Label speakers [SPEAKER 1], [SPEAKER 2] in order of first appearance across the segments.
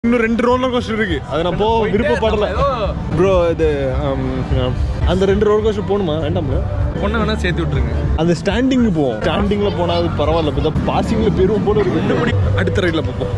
[SPEAKER 1] இன்னும் ரெண்டு roller coaster இருக்கு அதை நான் போக விருப்பப்படல ப்ரோ இது ஆம், ஆம். அந்த ரெண்டு ரோலர் கோஸ்டர் போகணுமா வேண்டாம்ல
[SPEAKER 2] பொண்ணை வேணா சேர்த்து விட்டுருங்க
[SPEAKER 1] அந்த ஸ்டாண்டிங் போவோம் ஸ்டாண்டிங்ல போனா அது பரவாயில்ல இப்போ பாசிங்ல பெருவும் போல ஒரு ரெண்டு மணி அடுத்த ரைட்ல பார்ப்போம்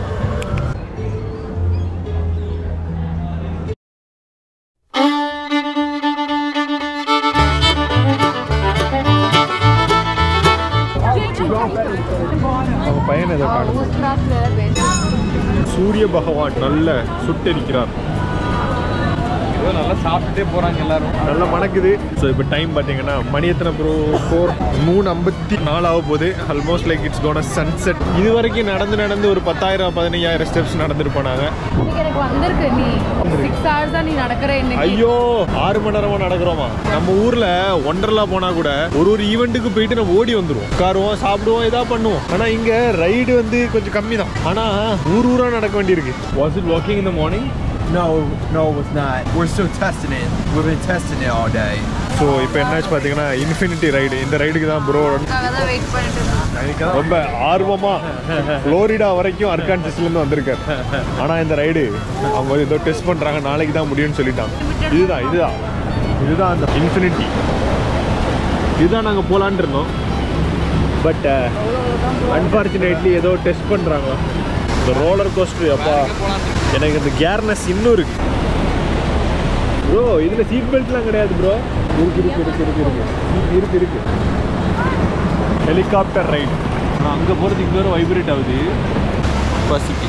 [SPEAKER 1] அவங்க பையன் ஏதோ காணும் சூரிய பகவான் நல்ல சுட்டெரிக்கிறார்
[SPEAKER 2] ஏதோ நல்லா சாப்பிட்டுட்டே போறாங்க எல்லாரும்
[SPEAKER 1] நல்லா மணக்குது ஸோ இப்போ டைம் பார்த்தீங்கன்னா மணி எத்தனை ப்ரோ ஃபோர் மூணு ஐம்பத்தி நாலு ஆக போகுது almost like it's gonna sunset இது வரைக்கும் நடந்து நடந்து ஒரு பத்தாயிரம் பதினையாயிரம் ஸ்டெப்ஸ் நடந்துருப்போம் நாங்கள்
[SPEAKER 3] இன்னைக்கு எனக்கு வந்திருக்கு நீ சிக்ஸ் ஹவர்ஸ் தான் நீ நடக்கிற இன்னைக்கு
[SPEAKER 1] ஐயோ ஆறு மணி நேரமா நடக்கிறோமா நம்ம ஊர்ல ஒண்டர்லா போனா கூட ஒரு ஒரு ஈவெண்ட்டுக்கு போயிட்டு நம்ம ஓடி வந்துருவோம் உட்காருவோம் சாப்பிடுவோம் இதா பண்ணுவோம் ஆனா இங்க ரைடு வந்து கொஞ்சம் கம்மி தான் ஆனா ஊர் ஊரா நடக்க வேண்டியிருக்கு
[SPEAKER 2] was it walking in the morning
[SPEAKER 4] No, no, it was not. We're still testing it. We've been testing it all day.
[SPEAKER 1] So இப்போ என்னாச்சு பார்த்தீங்கன்னா இன்ஃபினிட்டி ரைடு இந்த ரைடுக்கு தான் ப்ரோ
[SPEAKER 3] அதுக்காக தான் வெயிட் பண்ணிட்டு இருக்கேன்
[SPEAKER 1] ரொம்ப ஆர்வமா ஃப்ளோரிடா வரைக்கும் அர்கான்சஸ்ல இருந்து வந்திருக்காரு ஆனா இந்த ரைடு அவங்க ஏதோ டெஸ்ட் பண்றாங்க நாளைக்கு தான் முடியும்னு சொல்லிட்டாங்க இதுதான் இதுதான் இதுதான் அந்த இன்ஃபினிட்டி இதுதான் நாங்க போலான்னு இருந்தோம் பட் அன்பார்ச்சுனேட்லி ஏதோ டெஸ்ட் பண்றாங்க இந்த ரோலர் கோஸ்டர் அப்பா எனக்கு இந்த கேர்னஸ் இன்னும் இருக்கு ப்ரோ இதுல சீட் பெல்ட்லாம் கிடையாது ப்ரோ இருக்கு இருக்கு இருக்கு இருக்கு இருக்கு இருக்கு இருக்கு ஹெலிகாப்டர் ரைட் அங்கே போகிறதுக்கு இங்கே ஒரு வைப்ரேட் ஆகுது
[SPEAKER 2] பசிக்கு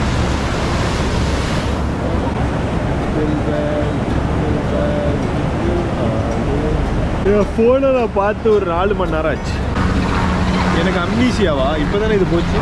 [SPEAKER 1] என் ஃபோனை நான் பார்த்து ஒரு நாலு மணி நேரம் ஆச்சு எனக்கு அம்னீசியாவா இப்போ தானே இது போச்சு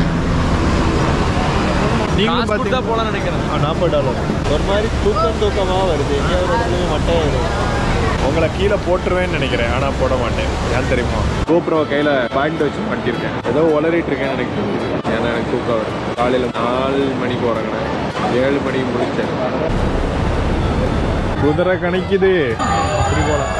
[SPEAKER 1] நீங்களும்
[SPEAKER 2] காசு கொடுத்தா
[SPEAKER 1] பார்த்தீங்க
[SPEAKER 2] போலாம்னு நினைக்கிறேன்
[SPEAKER 1] நாற்பது டாலர் ஒரு மாதிரி தூக்கம் தூக்கமாக வருது எங்கேயாவது ஒரு இடத்துலயும் மட்டையாயிடும் உங்களை கீழே போட்டுருவேன்னு நினைக்கிறேன் ஆனால் போட மாட்டேன் ஏன் தெரியுமா கோப்ரோ கையில் பாயிண்ட் வச்சு மாட்டியிருக்கேன் ஏதோ உளறிட்டு இருக்கேன்னு எனக்கு தெரியுது. ஏன்னா எனக்கு தூக்கம் வருது காலையில் நாலு மணிக்கு உறங்கினேன் ஏழு மணிக்கு முடிச்சேன் குதிரை கணிக்குது அப்படி போலாம்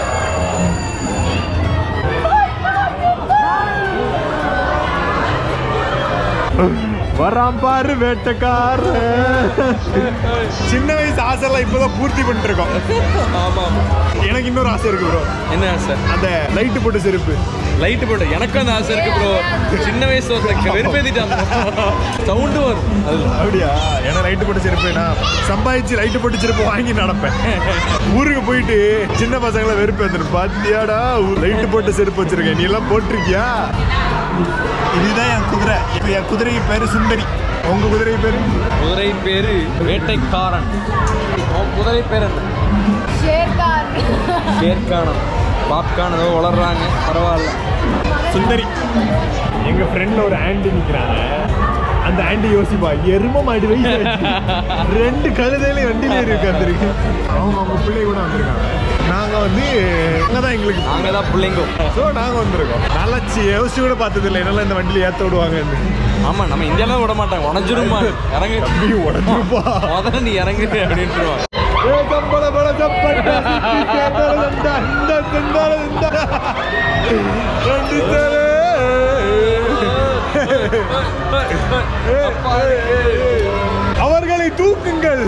[SPEAKER 1] வரான் பாரு வேட்டக்கார சின்ன வயசு ஆசைலாம் இப்போதான் பூர்த்தி பண்ணிட்டு இருக்கோம்
[SPEAKER 2] ஆமா ஆமா
[SPEAKER 1] எனக்கு இன்னொரு ஆசை இருக்கு ப்ரோ
[SPEAKER 2] என்ன சார்
[SPEAKER 1] அந்த லைட்டு போட்டு செருப்பு
[SPEAKER 2] லைட் போட்டு எனக்கும் அந்த ஆசை இருக்கு ப்ரோ சின்ன வயசுல ஒருத்தன் வெறுப்பேத்திட்டான் சவுண்டு வரும் அது
[SPEAKER 1] அப்படியா ஏன்னா லைட்டு போட்டு செருப்பு நான் சம்பாதிச்சு லைட்டு போட்டு செருப்பு வாங்கி நடப்பேன் ஊருக்கு போயிட்டு சின்ன பசங்களை வெறுப்பு வந்துடும் பாத்தியாடா லைட்டு போட்டு செருப்பு வச்சிருக்கேன் நீ எல்லாம் போட்டிருக்கியா இதுதான் என் குதிரை இப்போ என் குதிரைக்கு பேரு சுந்தரி உங்க குதிரை பேரு
[SPEAKER 2] குதிரை பேரு வேட்டைக்காரன் உன் குதிரை பேர் என்ன
[SPEAKER 3] ஷேர்கான்
[SPEAKER 2] பேர்கானம் பாப்கான் ஏதோ வளர்றாங்க பரவாயில்ல
[SPEAKER 1] சுந்தரி எங்க ஃப்ரெண்ட்ல ஒரு ஆண்டி நிக்கிறாங்க அந்த ஆண்டி யோசிப்பா எரும மாடி வயசு ஆச்சு. ரெண்டு கழுதையில வண்டியில இருக்கு வந்திருக்கு அவங்க அவங்க பிள்ளை கூட வந்திருக்காங்க நாங்க வந்து அங்க தான் எங்களுக்கு
[SPEAKER 2] நாங்க தான் பிள்ளைங்க
[SPEAKER 1] ஸோ நாங்க வந்திருக்கோம் நல்லா சி- யோசிச்சு கூட பார்த்தது இல்லை என்னால இந்த வண்டியில ஏத்த விடுவாங்க
[SPEAKER 2] ஆமா நம்ம இந்தியால விட மாட்டாங்க உடஞ்சிருமா இறங்கு
[SPEAKER 1] நீ உடஞ்சிருப்பா
[SPEAKER 2] முதல்ல நீ இறங்கு அப்படின்ட்டுருவாங்க
[SPEAKER 1] ஏ கம்பள பல சப்பட்ட சிக்கி சேந்தர இந்த இந்த செந்தார இந்த ரெண்டு சேரு. அவர்களை தூக்குங்கள்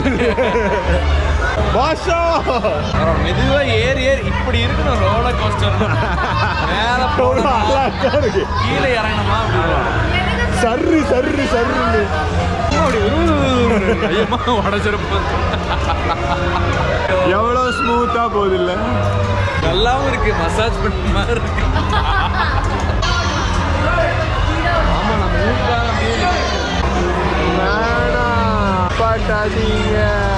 [SPEAKER 1] பாஷா
[SPEAKER 2] அப்புறம் மெதுவா ஏறி ஏறி இப்படி இருக்கணும் ரோலர் கோஸ்டர் மேல
[SPEAKER 1] எவ்வளவு
[SPEAKER 2] போகணுமா
[SPEAKER 1] அழகா இருக்கு
[SPEAKER 2] கீழே இறங்கணுமா அப்படி
[SPEAKER 1] சர்ரு சர்ரு சர்ரு
[SPEAKER 2] அப்படி உரு- ஐயம்மா உடஞ்சிருப்பு
[SPEAKER 1] எவ்வளவு ஸ்மூத்தா போகுது இல்ல
[SPEAKER 2] நல்லாவும் இருக்கு மசாஜ் பண்ண மாதிரி இருக்கு ஆமா நம்ம ஊருக்காக அப்படியே
[SPEAKER 1] வேணாம் பாட்டாதீங்க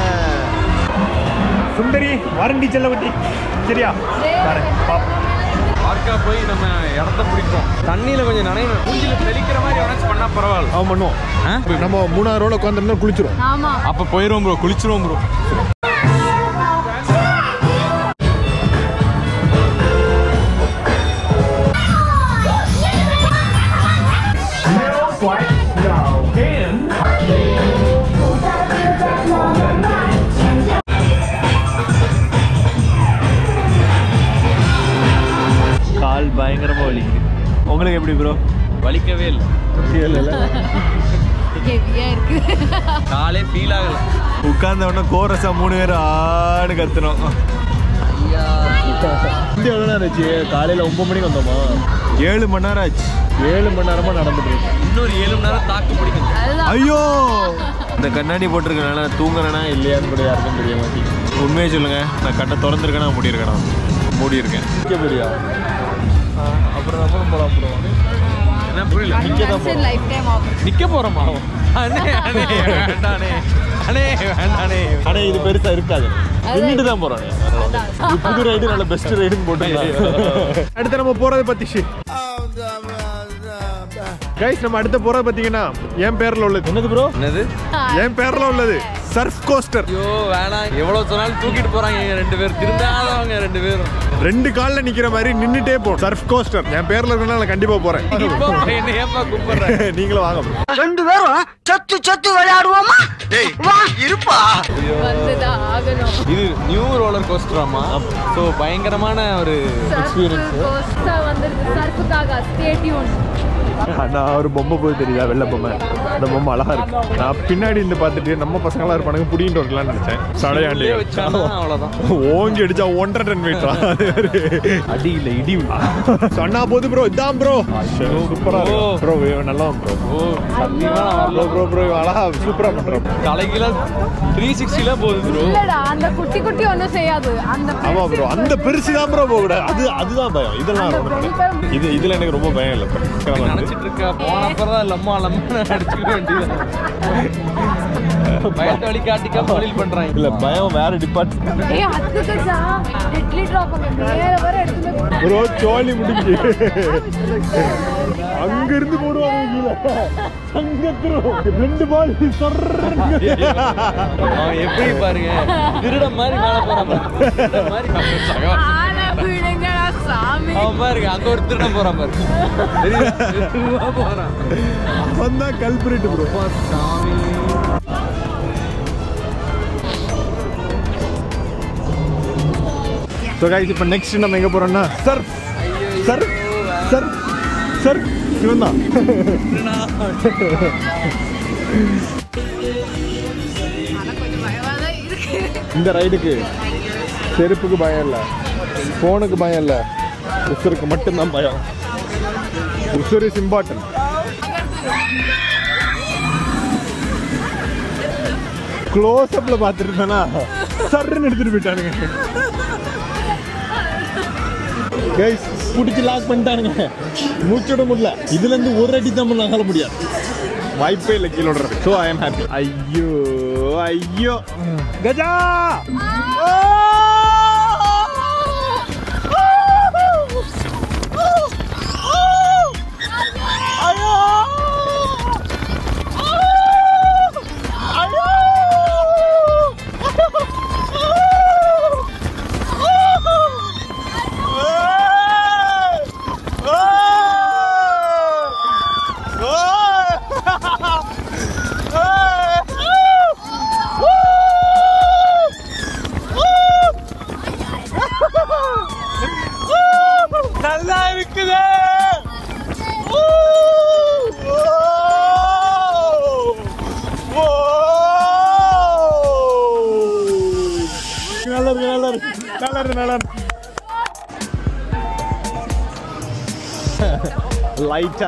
[SPEAKER 1] சுந்தரி வாரண்டி செல்லவட்டி சரியா வரேன் பாப்போம்
[SPEAKER 2] பார்க்கா போய் நம்ம இடத்த பிடிப்போம் தண்ணியில கொஞ்சம் நனையணும் மூஞ்சில தெளிக்கிற மாதிரி எவனாச்சும் பண்ணா பரவாயில்ல
[SPEAKER 1] அவன் பண்ணுவோம்
[SPEAKER 2] ஆ?
[SPEAKER 1] நம்ம மூணாயிரம் ரூபா உட்காந்துருந்தா குளிச்சிரும்
[SPEAKER 3] ஆமா
[SPEAKER 2] அப்ப போயிருவோம் ப்ரோ குளிச்சிருவோம் ப்ரோ
[SPEAKER 1] கால் பயங்கரமா வலிக்குது உங்களுக்கு எப்படி ப்ரோ
[SPEAKER 2] வலிக்கவே இல்லை
[SPEAKER 3] ஹெவியா இருக்கு
[SPEAKER 2] காலே ஃபீல் ஆகல
[SPEAKER 1] உட்கார்ந்த உடனே கோரஸா மூணு பேரும் ஆடு கத்துனோம் இங்க எவ்வளோ நேரம் ஆச்சு காலையில் ஒன்பது மணிக்கு வந்தோமா ஏழு மணி நேரம் ஆச்சு ஏழு மணி நேரமா நடந்துட்டு இருக்கேன்
[SPEAKER 2] இன்னொரு ஏழு மணி நேரம் தாக்கு பிடிக்கும்
[SPEAKER 3] அதுதான்
[SPEAKER 1] ஐயோ இந்த கண்ணாடி போட்டிருக்கனால தூங்குறேனா இல்லையான்னு கூட யாருக்கும் தெரிய மாட்டேங்குது உண்மையை சொல்லுங்க நான் கட்டை திறந்துருக்கேனா மூடி இருக்கேனா மூடி இருக்கேன் நிற்க போறியா அப்புறம் அப்புறம் போலாம் அப்புறம்
[SPEAKER 2] என்ன புரியல
[SPEAKER 3] லைஃப் டைம் ஆஃபர்
[SPEAKER 2] நிக்க போறோமா அண்ணே அண்ணே வேண்டானே அண்ணே வேண்டானே
[SPEAKER 1] ஆனா இது பெருசா இருக்காது நின்றுட்டு தான் போறோம் இது புது ரைடு நல்ல பெஸ்ட் ரைடுன்னு போட்டு அடுத்து நம்ம போறது பத்தி கைஸ் நம்ம அடுத்த போறது பாத்தீங்கன்னா என் பேர்ல உள்ளது என்னது ப்ரோ
[SPEAKER 2] என்னது
[SPEAKER 1] என் பேர்ல உள்ளது சர்ஃப் கோஸ்டர்
[SPEAKER 2] ஐயோ வேணாம் எவ்வளவு சொன்னாலும் தூக்கிட்டு போறாங்க இங்க ரெண்டு பேர் திருந்தாதவங்க ரெண்டு பேரும்
[SPEAKER 1] ரெண்டு கால்ல நிக்கிற மாதிரி நின்னுட்டே போ சர்ஃப் கோஸ்டர் என் பேர்ல இருக்கனால நான் கண்டிப்பா போறேன்
[SPEAKER 2] இப்போ என்ன ஏப்பா கூப்பிடுற
[SPEAKER 1] நீங்களும் வாங்க bro.
[SPEAKER 5] ரெண்டு பேரும் சத்து சத்து விளையாடுவோமா வா இருப்பா
[SPEAKER 3] வந்துதான் ஆகணும்
[SPEAKER 2] இது நியூ ரோலர் கோஸ்டராமா ஸோ பயங்கரமான ஒரு
[SPEAKER 3] சர்ஃப் கோஸ்டா வந்துருக்கு சர்ஃப் தாகா ஸ்டே டியூன்
[SPEAKER 1] நான் ஒரு பொம்மை போய் தெரியுதா வெள்ளை பொம்மை அந்த பொம்மை அழகா இருக்கு நான் பின்னாடி இருந்து பார்த்துட்டு நம்ம பசங்களா இருப்பானுங்க புடிங்கிட்டு வரலாம்னு நினைச்சேன் சடையாண்டி
[SPEAKER 2] உள்ளே வச்சானா அவ்வளவுதான்
[SPEAKER 1] ஓங்கி அடிச்சா ஒன்றரை டன் வெயிட்டா அடி இல்ல இடி சொன்னா போது ப்ரோ இதான் ப்ரோ சூப்பரா ப்ரோ நல்லா ப்ரோ
[SPEAKER 2] ஓ சத்தியமா நான்
[SPEAKER 1] ப்ரோ ப்ரோ ப்ரோ அழகா சூப்பரா பண்றோம்
[SPEAKER 2] தலைகீழ த்ரீ சிக்ஸ்டில போகுது ப்ரோ
[SPEAKER 3] இல்லடா அந்த குட்டி குட்டி ஒண்ணும் செய்யாது அந்த
[SPEAKER 1] ஆமா ப்ரோ அந்த பெருசு தான் ப்ரோ போக கூடாது அது அதுதான் பயம் இதெல்லாம் ரொம்ப பயம். இது இதுல எனக்கு ரொம்ப பயம் இல்லை bro.
[SPEAKER 2] நினைச்சிட்டு இருக்க போன அப்புறம் தான் லம்மா லம்மா அடிச்சுக்க வேண்டியது பயத்தை வழி காட்டிக்காம தொழில் பண்றாங்க
[SPEAKER 1] இல்ல பயம் வேற டிபார்ட்மெண்ட்
[SPEAKER 3] ஏய் அதுக்குச்சா டெட்லி டிராப் அங்க மேல வர எடுத்து
[SPEAKER 1] ப்ரோ சோழி முடிஞ்சு அங்க இருந்து போடுவாங்க கீழே அங்க திரும்ப ரெண்டு பால்
[SPEAKER 2] அவன் எப்படி பாருங்க திருட மாதிரி மேல போறான் பாரு. திருடன் மாதிரி சகா.
[SPEAKER 3] ஆனா விடுங்கடா சாமி
[SPEAKER 2] அவன் பாருங்க அங்க ஒரு திருடன் போறான் பாரு தெரியுதா? மெதுவா போறான்
[SPEAKER 1] வந்தா கல்பிரிட்டு ப்ரோ
[SPEAKER 2] சாமி
[SPEAKER 1] ஸோ கைஸ் இப்போ நெக்ஸ்ட் நம்ம எங்க போறோம்னா சர்ஃப் சர்ஃப் சர்ஃப் சர்ஃப் இவன் தான்
[SPEAKER 3] ஆனா கொஞ்சம் பயமா தான் இருக்கு
[SPEAKER 1] இந்த ரைடுக்கு செருப்புக்கு பயம் இல்லை ஃபோனுக்கு பயம் இல்லை உசுருக்கு மட்டும்தான் பயம் உசுர் இஸ் இம்பார்ட்டன்ட் க்ளோஸ் அப்ல பார்த்துட்டு இருந்தேனா சர்ன்னு எடுத்துட்டு போயிட்டானுங்க கைஸ் பிடிச்சி லாக் பண்ணிட்டானுங்க மூச்சோட முடியல இதுல இருந்து ஒரு அடி தான் நாங்கள முடியாது வாய்ப்பே இல்லை கீழே விடுறது ஸோ ஐ எம் ஹாப்பி ஐயோ ஐயோ கஜா நல்லா இருக்குது நல்லா இருக்கு நல்லா இருக்கு நல்லா இருக்கு நல்லா இருக்கு லைட்டா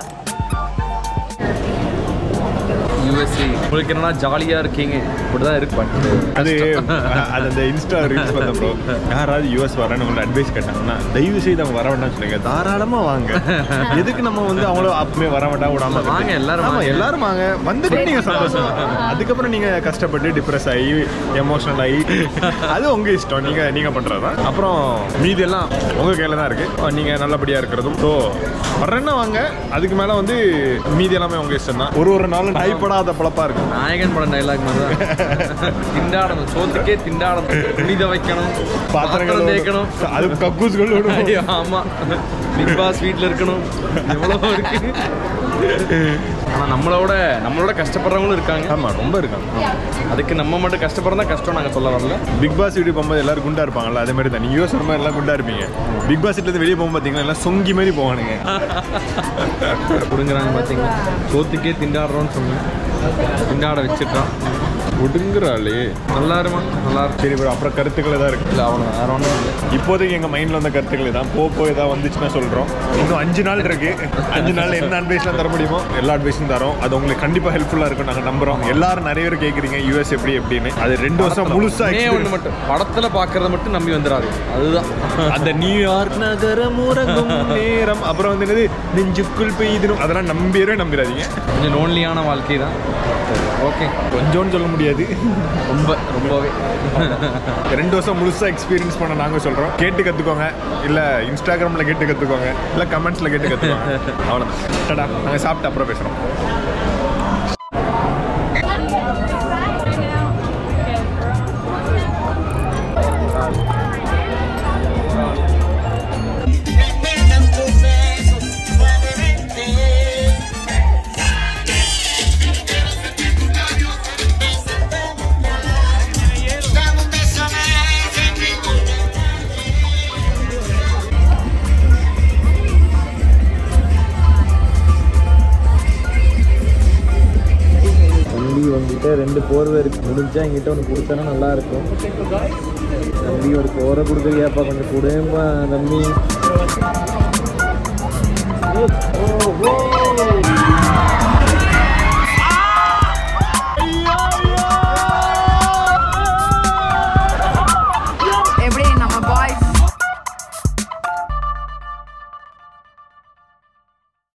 [SPEAKER 2] யூஎஸ்ஏ உங்களுக்கு என்னன்னா ஜாலியா இருக்கீங்க இப்படிதான் இருக்கு பட்
[SPEAKER 1] அது அது அந்த இன்ஸ்டா ரீல்ஸ் பண்ண ப்ரோ யாராவது யூஎஸ் வரேன்னு உங்களுக்கு அட்வைஸ் கேட்டாங்கன்னா தயவு செய்து அவங்க வர வேண்டாம்னு சொல்லுங்க தாராளமா வாங்க எதுக்கு நம்ம வந்து அவங்கள அப்பவே வர வேண்டாம் விடாம
[SPEAKER 2] வாங்க, எல்லாரும்
[SPEAKER 1] ஆமா
[SPEAKER 2] வாங்க.
[SPEAKER 1] எல்லாரும் வாங்க வந்துட்டு நீங்க சந்தோஷமா அதுக்கப்புறம் நீங்க கஷ்டப்பட்டு டிப்ரெஸ் ஆகி எமோஷனல் ஆகி அது உங்க இஷ்டம் நீங்க நீங்க பண்றதுதான் அப்புறம் மீதி எல்லாம் உங்க கையில தான் இருக்கு நீங்க நல்லபடியா இருக்கிறதும் ஸோ வர்றேன்னா வாங்க அதுக்கு மேல வந்து மீதி எல்லாமே உங்க இஷ்டம் தான் ஒரு ஒரு நாளும் நாய்ப்படாத பழப்பா இருக்கும்
[SPEAKER 2] நாயகன் படம் டைலாக் மாதிரி தான் திண்டாடணும் சோத்துக்கே திண்டாடணும் புனித வைக்கணும் பாத்திரம் தேய்க்கணும்
[SPEAKER 1] அது கக்கூஸ்கள்
[SPEAKER 2] ஐயோ, ஆமா பிக் பாஸ் வீட்ல இருக்கணும் எவ்வளவோ இருக்கு ஆனா நம்மளோட நம்மளோட கஷ்டப்படுறவங்களும் இருக்காங்க
[SPEAKER 1] ஆமா ரொம்ப இருக்காங்க
[SPEAKER 2] அதுக்கு நம்ம மட்டும் கஷ்டப்படுறதா கஷ்டம் நாங்க சொல்ல வரல
[SPEAKER 1] பிக் பாஸ் வீட்டுக்கு போகும்போது எல்லாரும் குண்டா இருப்பாங்கல்ல அதே மாதிரி தான் நீங்க யோசனை மாதிரி எல்லாம் குண்டா இருப்பீங்க பிக் பாஸ் வீட்ல இருந்து வெளியே போகும்போது பாத்தீங்கன்னா எல்லாம் சொங்கி மாதிரி போவானுங்க
[SPEAKER 2] புடுங்குறாங்க பாத்தீங்களா சோத்துக்கே திண்டாடுறோம்னு சொன்னேன் திண்டாட வச்சிட்டான்
[SPEAKER 1] ஒடுங்குறாளே
[SPEAKER 2] நல்லா இருமா நல்லா இருக்கும்
[SPEAKER 1] சரி ப்ரோ அப்புறம் கருத்துக்கள் ஏதாவது இருக்கு
[SPEAKER 2] இல்லை அவனை வேற ஒன்றும் இல்லை
[SPEAKER 1] இப்போதைக்கு எங்கள் மைண்டில் வந்த கருத்துக்கள் தான் போக போய் ஏதாவது வந்துச்சுன்னா சொல்கிறோம் இன்னும் அஞ்சு நாள் இருக்கு அஞ்சு நாள் என்ன அட்வைஸ்லாம் தர முடியுமோ எல்லா அட்வைஸும் தரோம் அது உங்களுக்கு கண்டிப்பாக ஹெல்ப்ஃபுல்லாக இருக்கும் நாங்கள் நம்புறோம் எல்லாரும் நிறைய பேர் கேட்குறீங்க யூஎஸ் எப்படி எப்படின்னு அது ரெண்டு வருஷம் முழுசா
[SPEAKER 2] ஒண்ணே ஒன்று
[SPEAKER 1] experience.
[SPEAKER 2] மட்டும் படத்தில் பார்க்கறத மட்டும் நம்பி வந்துடாது அதுதான்
[SPEAKER 1] அந்த நியூயார்க் நகரம் உறங்கும் நேரம் அப்புறம் வந்து என்னது நெஞ்சுக்குள் பெய்திடும் அதெல்லாம் நம்பியவே நம்பிடாதீங்க
[SPEAKER 2] கொஞ்சம் லோன்லியான வாழ்க்கை தான் ஓகே
[SPEAKER 1] கொஞ்சோன்னு சொல்ல முடியாது
[SPEAKER 2] ரொம்ப ரொம்பவே
[SPEAKER 1] ரெண்டு வருஷம் முழுசா எக்ஸ்பீரியன்ஸ் பண்ண நாங்க சொல்றோம் கேட்டு கத்துக்கோங்க இல்ல இன்ஸ்டாகிராம்ல கேட்டு கத்துக்கோங்க இல்ல கமெண்ட்ஸ்ல கேட்டு கத்துக்கோங்க அவ்வளவுதான் டடா நாங்க சாப்பிட்டு அப்புறம் பேசுறோம்
[SPEAKER 2] தம்பி உங்ககிட்ட ரெண்டு போர்வை இருக்கு முடிஞ்சா என்கிட்ட ஒன்று கொடுத்தனா நல்லா இருக்கும் தம்பி ஒரு போரை கொடுக்குறியாப்பா கொஞ்சம் கொடுப்பா தம்பி ஓ, ஓ, ஓ.